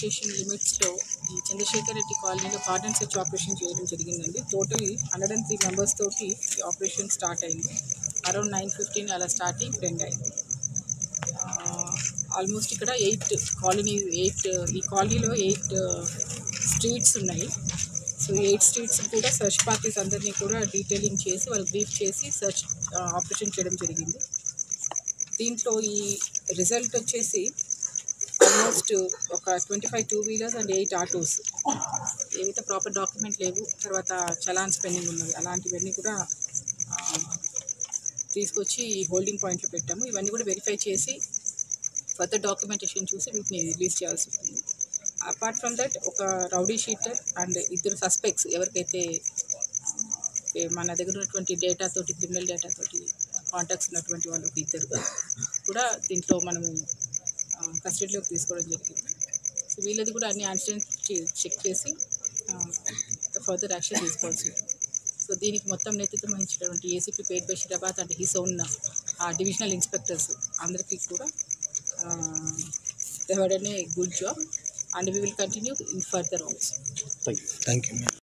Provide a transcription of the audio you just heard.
station లిమిట్స్లో ఈ చంద్రశేఖర్ రెడ్డి కాలనీలో కార్డన్ సెర్చ్ ఆపరేషన్ చేయడం జరిగిందండి total hundred and three members తోటి ఈ ఆపరేషన్ స్టార్ట్ అయింది అరౌండ్ నైన్ ఫిఫ్టీన్ అలా స్టార్ట్ అయ్యి ఇప్పుడు ఎండ్ అయింది ఆల్మోస్ట్ ఇక్కడ ఎయిట్ కాలనీ ఎయిట్ ఈ కాలనీలో ఎయిట్ స్ట్రీట్స్ ఉన్నాయి సో ఎయిట్ స్ట్రీట్స్ కూడా సర్చ్ పార్టీస్ అందరినీ కూడా డీటెయిలింగ్ చేసి వాళ్ళు బ్రీఫ్ చేసి సర్చ్ ఆపరేషన్ చేయడం జరిగింది దీంట్లో ఈ రిజల్ట్ వచ్చేసి ఆల్మోస్ట్ ఒక twenty five two wheelers and eight autos ఏవైతే ప్రాపర్ డాక్యుమెంట్ లేవు తర్వాత చలాన్స్ పెండింగ్ ఉన్నవి అలాంటివన్నీ కూడా ఆ, తీసుకొచ్చి ఈ హోల్డింగ్ పాయింట్లో పెట్టాము ఇవన్నీ కూడా వెరిఫై చేసి ఫర్దర్ డాక్యుమెంటేషన్ చూసి వీటిని రిలీజ్ చేయాల్సి ఉంటుంది అపార్ట్ ఫ్రమ్ దట్ ఒక రౌడీ షీటర్ అండ్ ఇద్దరు సస్పెక్ట్స్ ఎవరికైతే ఏ, మన దగ్గర ఉన్నటువంటి డేటా తోటి క్రిమినల్ డేటా తోటి కాంటాక్ట్స్ ఉన్నటువంటి వాళ్ళు ఒక ఇద్దరు కూడా దీంట్లో మనము కస్టడీలోకి తీసుకోవడం జరిగింది సో వీళ్ళది కూడా అన్ని యాక్సిడెంట్ చెక్ చేసి ఫర్దర్ యాక్షన్ తీసుకోవాల్సి ఉంది సో దీనికి మొత్తం నేతృత్వం వహించినటువంటి ACP Pet Basheerabad and his own divisional inspectors అందరికీ కూడా దెవడనే good job and we will continue in further also thank you